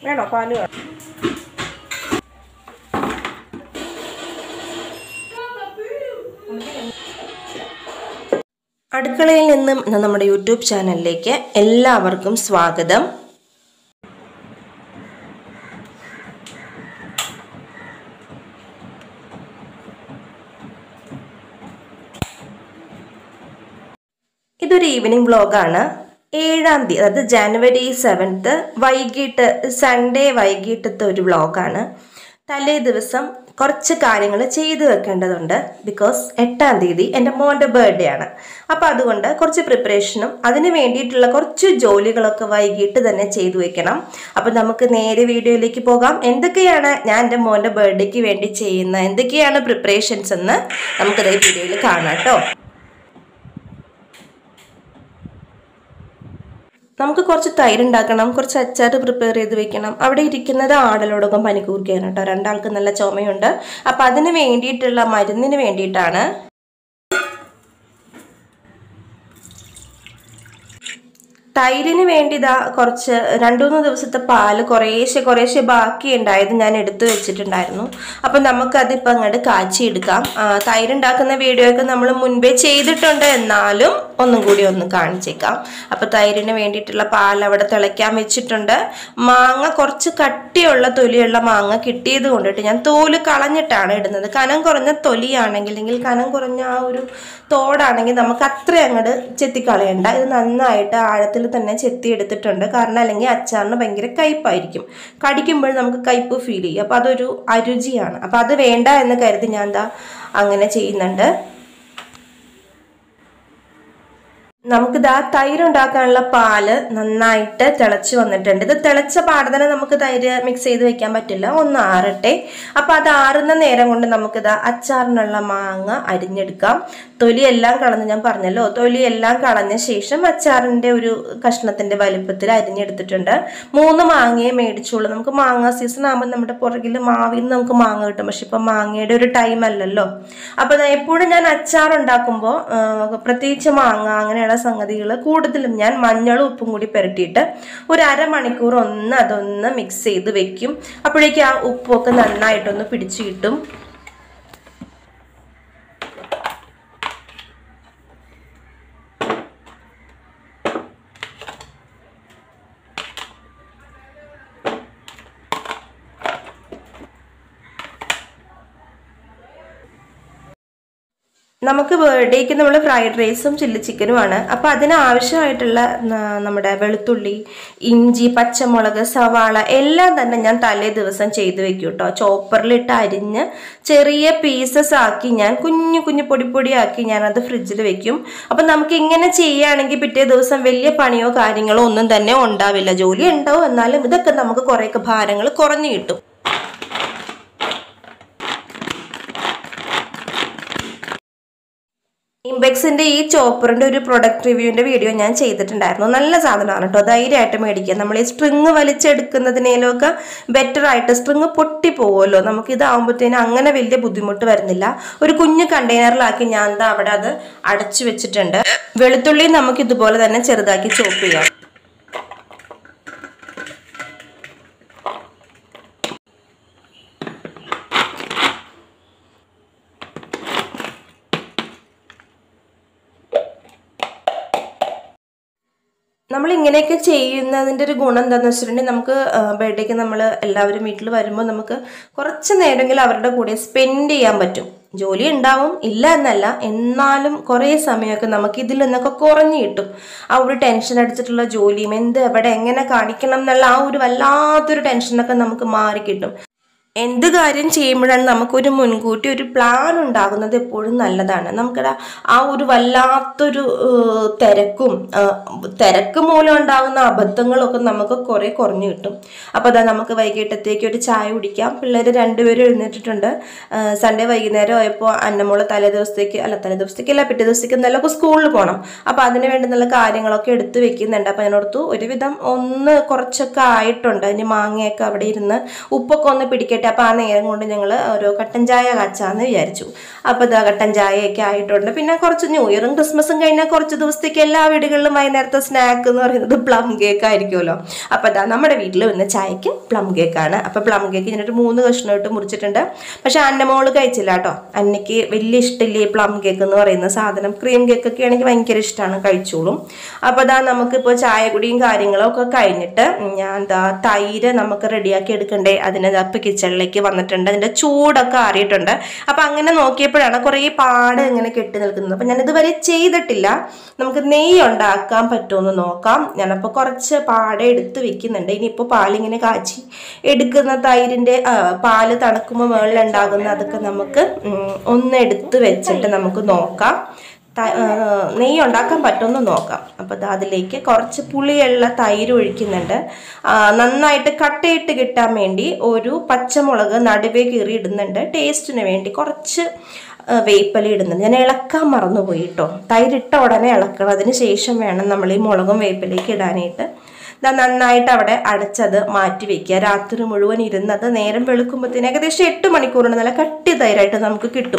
വേണോ പാല് വേണോ അടുക്കളയിൽ നിന്നും എന്ന നമ്മുടെ യൂട്യൂബ് ചാനലിലേക്ക് എല്ലാവർക്കും സ്വാഗതം ഇതൊരു ഈവനിങ് വ്ളോഗാണ് ഏഴാം തീയതി അതായത് ജനുവരി സെവൻത്ത് വൈകിട്ട് സൺഡേ വൈകിട്ടത്തെ ഒരു വ്ളോഗാണ് തലേ ദിവസം കുറച്ച് കാര്യങ്ങൾ ചെയ്തു വെക്കേണ്ടതുണ്ട് ബിക്കോസ് എട്ടാം തീയതി എൻ്റെ മോൻ്റെ ബർത്ത്ഡേ ആണ് അപ്പോൾ അതുകൊണ്ട് കുറച്ച് പ്രിപ്പറേഷനും അതിന് വേണ്ടിയിട്ടുള്ള കുറച്ച് ജോലികളൊക്കെ വൈകിട്ട് തന്നെ ചെയ്തു വെക്കണം അപ്പോൾ നമുക്ക് നേരെ വീഡിയോയിലേക്ക് പോകാം എന്തൊക്കെയാണ് ഞാൻ എൻ്റെ മോൻ്റെ ബർത്ത്ഡേക്ക് വേണ്ടി ചെയ്യുന്ന എന്തൊക്കെയാണ് പ്രിപ്പറേഷൻസ് എന്ന് നമുക്കത് ഈ വീഡിയോയിൽ കാണാം കേട്ടോ നമുക്ക് കുറച്ച് തൈര് ഉണ്ടാക്കണം കുറച്ച് അച്ചാർ പ്രിപ്പയർ ചെയ്ത് വെക്കണം അവിടെ ഇരിക്കുന്നത് ആടലോടകം പനിക്കൂർക്കയാണ് കേട്ടോ രണ്ടാൾക്ക് നല്ല ചുമയുണ്ട് അപ്പം അതിന് വേണ്ടിയിട്ടുള്ള മരുന്നിന് വേണ്ടിയിട്ടാണ് തൈരിന് വേണ്ടി ഇതാ കുറച്ച് രണ്ടു മൂന്ന് ദിവസത്തെ പാല് കുറേശ്ശെ കുറേശ്ശെ ബാക്കി ഉണ്ടായത് ഞാൻ എടുത്തു വെച്ചിട്ടുണ്ടായിരുന്നു അപ്പം നമുക്കതിപ്പോൾ അങ്ങോട്ട് കാച്ചിയെടുക്കാം ആ, തൈരുണ്ടാക്കുന്ന വീഡിയോ ഒക്കെ നമ്മൾ മുൻപേ ചെയ്തിട്ടുണ്ട് എന്നാലും ഒന്നും കൂടി ഒന്ന് കാണിച്ചേക്കാം അപ്പോൾ തൈരിന് വേണ്ടിയിട്ടുള്ള പാൽ അവിടെ തിളയ്ക്കാൻ വെച്ചിട്ടുണ്ട് മാങ്ങ കുറച്ച് കട്ടിയുള്ള തൊലിയുള്ള മാങ്ങ കിട്ടിയത് കൊണ്ടിട്ട് ഞാൻ തോല് കളഞ്ഞിട്ടാണ് ഇടുന്നത് കനം കുറഞ്ഞ തൊലിയാണെങ്കിൽ അല്ലെങ്കിൽ കനം കുറഞ്ഞ ആ ഒരു തോടാണെങ്കിൽ നമുക്ക് അത്ര അങ്ങോട്ട് ചെത്തിക്കളയണ്ട ഇത് നന്നായിട്ട് ആഴത്തിൽ തന്നെ ചെത്തി എടുത്തിട്ടുണ്ട് കാരണം അല്ലെങ്കിൽ അച്ചാറിന് ഭയങ്കര കയ്പായിരിക്കും കടിക്കുമ്പോൾ നമുക്ക് കയ്പ് ഫീൽ ചെയ്യും അപ്പോൾ അതൊരു അരുചിയാണ് അപ്പോൾ അത് വേണ്ട എന്ന് കരുതി ഞാൻ എന്താ അങ്ങനെ ചെയ്യുന്നുണ്ട് നമുക്കിത് ആ തൈര് ഉണ്ടാക്കാനുള്ള പാല് നന്നായിട്ട് തിളച്ച് വന്നിട്ടുണ്ട് ഇത് തിളച്ച പാടെ തന്നെ നമുക്ക് തൈര് മിക്സ് ചെയ്ത് വെക്കാൻ പറ്റില്ല ഒന്ന് ആറട്ടെ അപ്പൊ അത് ആറുന്ന നേരം കൊണ്ട് നമുക്കിത് അച്ചാറിനുള്ള മാങ്ങ അരിഞ്ഞെടുക്കാം തൊലി എല്ലാം കളഞ്ഞ് ഞാൻ പറഞ്ഞല്ലോ തൊലി എല്ലാം കളഞ്ഞ ശേഷം അച്ചാറിന്റെ ഒരു കഷ്ണത്തിന്റെ വലിപ്പത്തിൽ അരിഞ്ഞെടുത്തിട്ടുണ്ട് മൂന്ന് മാങ്ങയെ മേടിച്ചുള്ളൂ നമുക്ക് മാങ്ങ സീസൺ ആകുമ്പോൾ നമ്മുടെ പുറകിൽ മാവിൽ നിന്ന് നമുക്ക് മാങ്ങ കിട്ടും പക്ഷെ ഇപ്പൊ മാങ്ങയുടെ ഒരു ടൈം അല്ലല്ലോ അപ്പൊ ദാ എപ്പോഴും ഞാൻ അച്ചാർ ഉണ്ടാക്കുമ്പോൾ പ്രത്യേകിച്ച് മാങ്ങ അങ്ങനെയുള്ള സംഗതികൾ കൂടുതലും ഞാൻ മഞ്ഞളും ഉപ്പും കൂടി പുരട്ടിയിട്ട് ഒരു അരമണിക്കൂർ ഒന്ന് അതൊന്ന് മിക്സ് ചെയ്ത് വെക്കും അപ്പോഴേക്കും ആ ഉപ്പൊക്കെ നന്നായിട്ടൊന്ന് പിടിച്ചു കിട്ടും നമുക്ക് ബർത്ത്ഡേക്ക് നമ്മൾ ഫ്രൈഡ് റൈസും ചില്ലി ചിക്കനുമാണ് അപ്പോൾ അതിന് ആവശ്യമായിട്ടുള്ള ന- നമ്മുടെ വെളുത്തുള്ളി ഇഞ്ചി പച്ചമുളക് സവാള എല്ലാം തന്നെ ഞാൻ തലേ ദിവസം ചെയ്തു വെക്കും കേട്ടോ ചോപ്പറിലിട്ട് അരിഞ്ഞ് ചെറിയ പീസസ് ആക്കി ഞാൻ കുഞ്ഞു കുഞ്ഞു പൊടി പൊടിയാക്കി ഞാൻ അത് ഫ്രിഡ്ജിൽ വെക്കും അപ്പം നമുക്ക് ഇങ്ങനെ ചെയ്യുകയാണെങ്കിൽ പിറ്റേ ദിവസം വലിയ പണിയോ കാര്യങ്ങളോ ഒന്നും തന്നെ ഉണ്ടാവില്ല ജോലി ഉണ്ടാവും എന്നാലും ഇതൊക്കെ നമുക്ക് കുറേയൊക്കെ ഭാരങ്ങൾ കുറഞ്ഞു കിട്ടും ഇംബെക്സിന്റെ ഈ ചോപ്പറിന്റെ ഒരു പ്രൊഡക്റ്റ് റിവ്യൂവിന്റെ വീഡിയോ ഞാൻ ചെയ്തിട്ടുണ്ടായിരുന്നു നല്ല സാധനമാണ് കേട്ടോ ധൈര്യമായിട്ട് മേടിക്കുക നമ്മൾ ഈ സ്ട്രിങ് വലിച്ചെടുക്കുന്നതിനേലൊക്കെ ബെറ്റർ ആയിട്ട് സ്ട്രിങ് പൊട്ടി പോകുമല്ലോ നമുക്ക് ഇതാവുമ്പോഴത്തേനും അങ്ങനെ വലിയ ബുദ്ധിമുട്ട് വരുന്നില്ല ഒരു കുഞ്ഞു കണ്ടെയ്നറിലാക്കി ഞാൻ ദാ അവിടെ അത് അടച്ചു വെച്ചിട്ടുണ്ട് വെളുത്തുള്ളി നമുക്ക് ഇതുപോലെ തന്നെ ചെറുതാക്കി ചോപ്പ് ചെയ്യാം നമ്മൾ ഇങ്ങനെയൊക്കെ ചെയ്യുന്നതിൻ്റെ ഒരു ഗുണം എന്താണെന്ന് വെച്ചിട്ടുണ്ടെങ്കിൽ നമുക്ക് ബർത്ത്ഡേക്ക് നമ്മൾ എല്ലാവരും വീട്ടിൽ വരുമ്പോൾ നമുക്ക് കുറച്ച് നേരമെങ്കിലും അവരുടെ കൂടെ സ്പെൻഡ് ചെയ്യാൻ പറ്റും ജോലി ഉണ്ടാവും ഇല്ല എന്നല്ല എന്നാലും കുറേ സമയമൊക്കെ നമുക്ക് ഇതിൽ നിന്നൊക്കെ കുറഞ്ഞു കിട്ടും ആ ഒരു ടെൻഷൻ അടിച്ചിട്ടുള്ള ജോലിയും എന്ത് എവിടെ എങ്ങനെ കാണിക്കണം എന്നുള്ള ആ ഒരു വല്ലാത്തൊരു ടെൻഷനൊക്കെ നമുക്ക് മാറി കിട്ടും എന്ത് കാര്യം ചെയ്യുമ്പോഴാണ് നമുക്കൊരു മുൻകൂട്ടി ഒരു പ്ലാൻ ഉണ്ടാകുന്നത് എപ്പോഴും നല്ലതാണ് നമുക്കത് ആ ഒരു വല്ലാത്തൊരു ഏഹ്, തിരക്കും ഏഹ്, തിരക്ക് മൂലം ഉണ്ടാകുന്ന അബദ്ധങ്ങളൊക്കെ നമുക്ക് കുറേ കുറഞ്ഞു കിട്ടും അപ്പോൾ അതാ നമുക്ക് വൈകിട്ടത്തേക്ക് ഒരു ചായ കുടിക്കാം പിള്ളേർ രണ്ടുപേരും എഴുന്നേറ്റിട്ടുണ്ട് ഏഹ്, സൺഡേ വൈകുന്നേരം ആയപ്പോൾ അന്നമോള് തലേ ദിവസത്തേക്ക് അല്ല തലേ ദിവസത്തേക്ക് അല്ല പിറ്റേ ദിവസത്തേക്ക് എന്തെങ്കിലുമൊക്കെ സ്കൂളിൽ പോകണം അപ്പോൾ അതിന് വേണ്ടി നല്ല കാര്യങ്ങളൊക്കെ എടുത്ത് വെക്കുന്നുണ്ട് അപ്പോൾ അതിനോടത്ത് ഒരുവിധം ഒന്ന് കുറച്ചൊക്കെ ആയിട്ടുണ്ട് ഇനി മാങ്ങയൊക്കെ അവിടെ ഇരുന്ന് ഉപ്പൊക്കെ ഒന്ന് പിടിക്കട്ടെ ആയിട്ട് അപ്പോൾ ആ നേരം കൊണ്ട് ഞങ്ങൾ ഒരു കട്ടൻ ചായ കാച്ചാന്ന് വിചാരിച്ചു അപ്പോൾ ഇതാ കട്ടൻ ചായയൊക്കെ ആയിട്ടുണ്ട് പിന്നെ കുറച്ച് ന്യൂ ഇയറും ക്രിസ്മസും കഴിഞ്ഞാൽ കുറച്ച് ദിവസത്തേക്ക് എല്ലാ വീടുകളിലും വൈകുന്നേരത്തെ സ്നാക്ക് എന്ന് പറയുന്നത് പ്ലം കേക്ക് ആയിരിക്കുമല്ലോ അപ്പോൾ ഇതാ നമ്മുടെ വീട്ടിൽ വന്ന ചായക്ക് പ്ലം കേക്കാണ് അപ്പോൾ പ്ലം കേക്ക് ഞാനൊരു മൂന്ന് കഷ്ണമായിട്ട് മുറിച്ചിട്ടുണ്ട് പക്ഷേ അന്നമോള് കഴിച്ചില്ല കേട്ടോ അന്നയ്ക്ക് വലിയ ഇഷ്ടമില്ല ഈ പ്ലം കേക്ക് എന്ന് പറയുന്ന സാധനം ക്രീം കേക്കൊക്കെ ആണെങ്കിൽ ഭയങ്കര ഇഷ്ടമാണ് കഴിച്ചോളും അപ്പോൾ ഇതാ നമുക്കിപ്പോൾ ചായ കുടിയും കാര്യങ്ങളും ഒക്കെ കഴിഞ്ഞിട്ട് ഞാൻ എന്താ തൈര് നമുക്ക് റെഡിയാക്കി എടുക്കണ്ടേ അതിന് അപ്പോൾ കിച്ചണിലേക്ക് വന്നിട്ടുണ്ട് അതിൻ്റെ ചൂടൊക്കെ ആറിയിട്ടുണ്ട് അപ്പോൾ അങ്ങനെ നോക്കിയപ്പോഴാണ് കുറേ പാട് ഇങ്ങനെ കെട്ടി നിൽക്കുന്നത് അപ്പോൾ ഞാൻ ഇതുവരെ ചെയ്തിട്ടില്ല നമുക്ക് നെയ്യ് ഉണ്ടാക്കാൻ പറ്റുമെന്ന് നോക്കാം ഞാനപ്പോൾ കുറച്ച് പാട എടുത്ത് വെക്കുന്നുണ്ട് ഇനിയിപ്പോൾ പാലിങ്ങനെ കാച്ചി എടുക്കുന്ന തൈരിൻ്റെ ആ, പാല് തണുക്കുമ്പോൾ മുകളിലുണ്ടാകുന്ന അതൊക്കെ നമുക്ക് ഉം, ഒന്ന് എടുത്ത് വെച്ചിട്ട് നമുക്ക് നോക്കാം ത- ആ, നെയ്യ് ഉണ്ടാക്കാൻ പറ്റുമെന്ന് നോക്കാം അപ്പോൾ ദാ അതിലേക്ക് കുറച്ച് പുളിയുള്ള തൈര് ഒഴിക്കുന്നുണ്ട് ആ, നന്നായിട്ട് കട്ടയിട്ട് കിട്ടാൻ വേണ്ടി ഒരു പച്ചമുളക് നടുവേ കീറി ഇടുന്നുണ്ട് ടേസ്റ്റിന് വേണ്ടി കുറച്ച് ആ, വേപ്പില ഇടുന്നുണ്ട് ഞാൻ ഇളക്കാൻ മറന്നുപോയി കേട്ടോ തൈരിട്ട ഉടനെ ഇളക്കണം അതിന് ശേഷം വേണം നമ്മൾ ഈ മുളകും വേപ്പിലേക്ക് ഇടാനായിട്ട് ദാ നന്നായിട്ട് അവിടെ അടച്ചത് മാറ്റി വെക്കുക രാത്രി മുഴുവൻ ഇരുന്നത് നേരം വെളുക്കുമ്പോഴത്തേന് ഏകദേശം എട്ട് മണിക്കൂറിന് നല്ല കട്ടി തൈരായിട്ട് നമുക്ക് കിട്ടും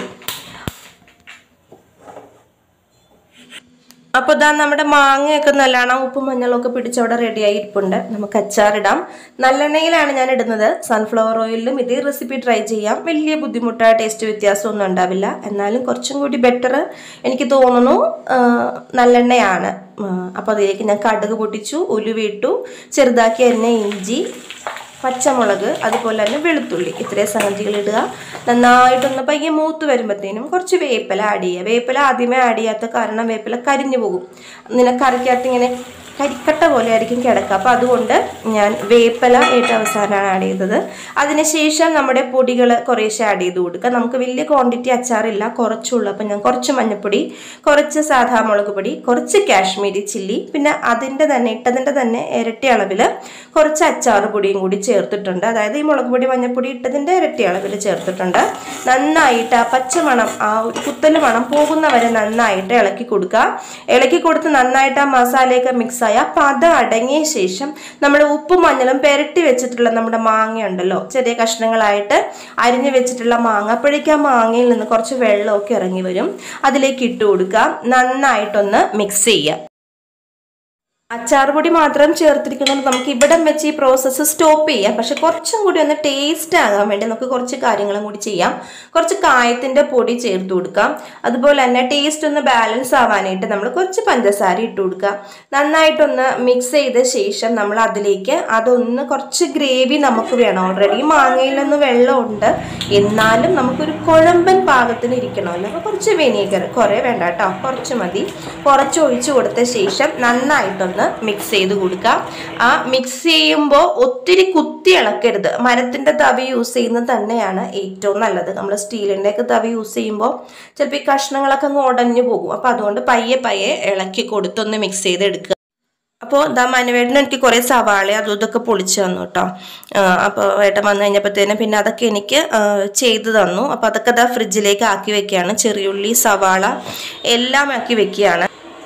അപ്പോൾ ഇതാ നമ്മുടെ മാങ്ങയൊക്കെ നല്ലോണം ഉപ്പും മഞ്ഞളും ഒക്കെ പിടിച്ച് അവിടെ റെഡി ആയി ഇരിപ്പുണ്ട് നമുക്ക് അച്ചാറിടാം നല്ലെണ്ണയിലാണ് ഞാൻ ഇടുന്നത് സൺഫ്ലവർ ഓയിലിലും ഇതേ റെസിപ്പി ട്രൈ ചെയ്യാം വലിയ ബുദ്ധിമുട്ടായ ടേസ്റ്റ് വ്യത്യാസമൊന്നും ഉണ്ടാവില്ല എന്നാലും കുറച്ചും കൂടി ബെറ്റർ എനിക്ക് തോന്നുന്നു ആ, നല്ലെണ്ണയാണ് അപ്പോൾ അതിലേക്ക് ഞാൻ കടുക് പൊട്ടിച്ചു ഉലുവിട്ടു ചെറുതാക്കി അരിഞ്ഞ ഇഞ്ചി പച്ചമുളക് അതുപോലെ തന്നെ വെളുത്തുള്ളി ഇത്രയും സംഗതികൾ ഇടുക നന്നായിട്ടൊന്ന് പയ്യെ മൂത്ത് വരുമ്പോഴത്തേനും കുറച്ച് വേപ്പില ആഡ് ചെയ്യുക വേപ്പില ആദ്യമേ ആഡ് ചെയ്യാത്ത കാരണം വേപ്പില കരിഞ്ഞു പോകും നിന കറിക്കകത്ത് ഇങ്ങനെ കരിക്കട്ട പോലെ ആയിരിക്കും കിടക്കുക അപ്പോൾ അതുകൊണ്ട് ഞാൻ വേപ്പില ഏറ്റവും അവസാനമാണ് ആഡ് ചെയ്തത് അതിനുശേഷം നമ്മുടെ പൊടികൾ കുറേശ്ശെ ആഡ് ചെയ്ത് കൊടുക്കുക നമുക്ക് വലിയ ക്വാണ്ടിറ്റി അച്ചാറില്ല കുറച്ചുള്ളൂ അപ്പം ഞാൻ കുറച്ച് മഞ്ഞൾപ്പൊടി കുറച്ച് സാധാ മുളക് പൊടി കുറച്ച് കാശ്മീരി ചില്ലി പിന്നെ അതിൻ്റെ തന്നെ ഇട്ടതിൻ്റെ തന്നെ ഇരട്ടി അളവിൽ കുറച്ച് അച്ചാർ പൊടിയും കൂടി ചേർത്തിട്ടുണ്ട് അതായത് ഈ മുളക് പൊടി മഞ്ഞൾപ്പൊടി ഇട്ടതിൻ്റെ ഇരട്ടി അളവിൽ ചേർത്തിട്ടുണ്ട് നന്നായിട്ട് ആ പച്ചമണം ആ ഒരു കുത്തല് മണം പോകുന്നവരെ നന്നായിട്ട് ഇളക്കി കൊടുക്കുക ഇളക്കി കൊടുത്ത് നന്നായിട്ട് ആ മസാലയൊക്കെ മിക്സ് ആയി ആ പത അടങ്ങിയ ശേഷം നമ്മൾ ഉപ്പും മഞ്ഞളും പെരട്ടി വെച്ചിട്ടുള്ള നമ്മുടെ മാങ്ങ ഉണ്ടല്ലോ ചെറിയ കഷ്ണങ്ങളായിട്ട് അരിഞ്ഞു വെച്ചിട്ടുള്ള മാങ്ങ അപ്പോഴേക്കും ആ മാങ്ങയിൽ നിന്ന് കുറച്ച് വെള്ളമൊക്കെ ഇറങ്ങി വരും അതിലേക്ക് ഇട്ട് കൊടുക്കുക നന്നായിട്ടൊന്ന് മിക്സ് ചെയ്യുക അച്ചാർ പൊടി മാത്രം ചേർത്തിരിക്കുന്നതുകൊണ്ട് നമുക്ക് ഇവിടം വെച്ച് ഈ പ്രോസസ്സ് സ്റ്റോപ്പ് ചെയ്യാം പക്ഷെ കുറച്ചും കൂടി ഒന്ന് ടേസ്റ്റ് ആകാൻ വേണ്ടി നമുക്ക് കുറച്ച് കാര്യങ്ങളും കൂടി ചെയ്യാം കുറച്ച് കായത്തിന്റെ പൊടി ചേർത്ത് കൊടുക്കാം അതുപോലെ തന്നെ ടേസ്റ്റ് ഒന്ന് ബാലൻസ് ആവാനായിട്ട് നമ്മൾ കുറച്ച് പഞ്ചസാര ഇട്ട് കൊടുക്കുക നന്നായിട്ടൊന്ന് മിക്സ് ചെയ്ത ശേഷം നമ്മൾ അതിലേക്ക് അതൊന്ന് കുറച്ച് ഗ്രേവി നമുക്ക് വേണം ഓൾറെഡി മാങ്ങയിൽ നിന്ന് വെള്ളമുണ്ട് എന്നാലും നമുക്കൊരു കുഴമ്പൻ പാകത്തിന് ഇരിക്കണമല്ലോ അപ്പോൾ കുറച്ച് വിനീഗർ കുറേ വേണ്ട കേട്ടോ കുറച്ച് മതി കുറച്ച് ഒഴിച്ചു കൊടുത്ത ശേഷം നന്നായിട്ടൊന്ന് മിക്സ് ചെയ്ത് കൊടുക്കുക ആ മിക്സ് ചെയ്യുമ്പോൾ ഒത്തിരി കുത്തി ഇളക്കരുത് മരത്തിൻ്റെ തവി യൂസ് ചെയ്യുന്നത് തന്നെയാണ് ഏറ്റവും നല്ലത് നമ്മൾ സ്റ്റീലിൻ്റെ ഒക്കെ തവി യൂസ് ചെയ്യുമ്പോൾ ചിലപ്പോൾ ഈ കഷ്ണങ്ങളൊക്കെ അങ്ങ് ഉടഞ്ഞു പോകും അപ്പോൾ അതുകൊണ്ട് പയ്യെ പയ്യെ ഇളക്കി കൊടുത്തൊന്ന് മിക്സ് ചെയ്തെടുക്കുക അപ്പോൾ ദാ മനുവേട്ടന് എനിക്ക് കുറേ സവാള അതും ഇതൊക്കെ പൊളിച്ച് തന്നു കേട്ടോ അപ്പോൾ ഏട്ടൻ വന്നു കഴിഞ്ഞപ്പോഴത്തേനും പിന്നെ അതൊക്കെ എനിക്ക് ആ, ചെയ്തു തന്നു അപ്പോൾ അതൊക്കെ ദാ ഫ്രിഡ്ജിലേക്ക് ആക്കി വെക്കുകയാണ് ചെറിയുള്ളി സവാള എല്ലാം ആക്കി വെക്കുകയാണ്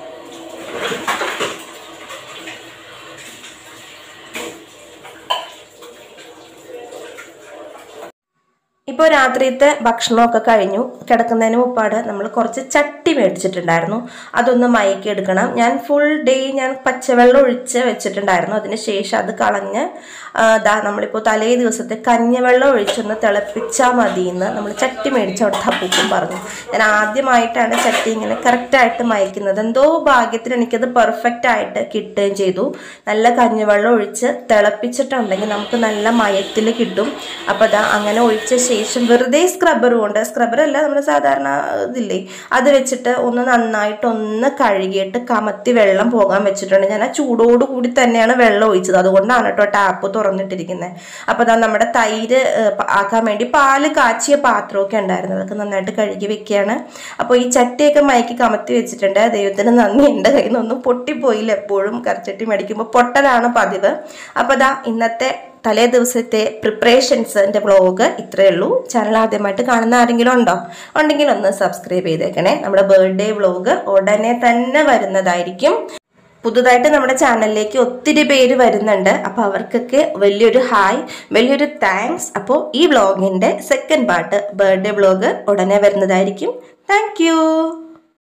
ഇപ്പോൾ രാത്രിയത്തെ ഭക്ഷണമൊക്കെ കഴിഞ്ഞു കിടക്കുന്നതിന് മുപ്പാട് നമ്മൾ കുറച്ച് ചട്ടി മേടിച്ചിട്ടുണ്ടായിരുന്നു അതൊന്ന് മയക്കി എടുക്കണം ഞാൻ ഫുൾ ഡേ ഞാൻ പച്ചവെള്ളം ഒഴിച്ച് വെച്ചിട്ടുണ്ടായിരുന്നു അതിന് ശേഷം അത് കളഞ്ഞ് ആ, ദാ നമ്മളിപ്പോൾ തലേ ദിവസത്തെ കഞ്ഞിവെള്ളം ഒഴിച്ചൊന്ന് തിളപ്പിച്ചാൽ മതി എന്ന് നമ്മൾ ചട്ടി മേടിച്ച അവിടെ അപ്പൂപ്പും പറഞ്ഞു ഞാൻ ആദ്യമായിട്ടാണ് ചട്ടി ഇങ്ങനെ കറക്റ്റായിട്ട് മയക്കുന്നത് എന്തോ ഭാഗ്യത്തിന് എനിക്കത് പെർഫെക്റ്റ് ആയിട്ട് കിട്ടുകയും ചെയ്തു നല്ല കഞ്ഞിവെള്ളം ഒഴിച്ച് തിളപ്പിച്ചിട്ടുണ്ടെങ്കിൽ നമുക്ക് നല്ല മയത്തിൽ കിട്ടും അപ്പോൾ അതാ അങ്ങനെ ഒഴിച്ച ശേഷം വെറുതെ സ്ക്രബ്ബർ കൊണ്ട് സ്ക്രബ്ബർ അല്ല നമ്മൾ സാധാരണ ഇതില്ലേ അത് വെച്ചിട്ട് ഒന്ന് നന്നായിട്ട് ഒന്ന് കഴുകിയിട്ട് കമത്തി വെള്ളം പോകാൻ വെച്ചിട്ടുണ്ട് ഞാൻ ആ ചൂടോട് കൂടി തന്നെയാണ് വെള്ളം ഒഴിച്ചത് അതുകൊണ്ടാണ് കേട്ടോ ടാപ്പ് തുറന്നിട്ടിരിക്കുന്നത് അപ്പോൾ അതാ നമ്മുടെ തൈര് ഏഹ്, പ- ആക്കാൻ വേണ്ടി പാല് കാച്ചിയ പാത്രമൊക്കെ ഉണ്ടായിരുന്നു അതൊക്കെ നന്നായിട്ട് കഴുകി വെക്കുകയാണ് അപ്പോൾ ഈ ചട്ടിയൊക്കെ മയക്കി കമത്തി വെച്ചിട്ടുണ്ട് ദൈവത്തിന് നന്ദി എൻ്റെ കയ്യിൽ നിന്നൊന്നും പൊട്ടിപ്പോയില്ല എപ്പോഴും കറിച്ചട്ടി മേടിക്കുമ്പോൾ പൊട്ടലാണ് പതിവ് അപ്പോൾ അതാ ഇന്നത്തെ തലേ ദിവസത്തെ പ്രിപ്പറേഷൻസിൻ്റെ വ്ളോഗ് ഇത്രയേ ഉള്ളൂ ചാനൽ ആദ്യമായിട്ട് കാണുന്ന ആരെങ്കിലും ഉണ്ടോ ഉണ്ടെങ്കിൽ ഒന്ന് സബ്സ്ക്രൈബ് ചെയ്തേക്കണേ നമ്മുടെ ബർത്ത്ഡേ വ്ളോഗ് ഉടനെ തന്നെ വരുന്നതായിരിക്കും പുതുതായിട്ട് നമ്മുടെ ചാനലിലേക്ക് ഒത്തിരി പേര് വരുന്നുണ്ട് അപ്പോൾ അവർക്കൊക്കെ വലിയൊരു ഹായ് വലിയൊരു താങ്ക്സ് അപ്പോൾ ഈ വ്ളോഗിൻ്റെ സെക്കൻഡ് പാർട്ട് ബർത്ത്ഡേ വ്ളോഗ് ഉടനെ വരുന്നതായിരിക്കും താങ്ക്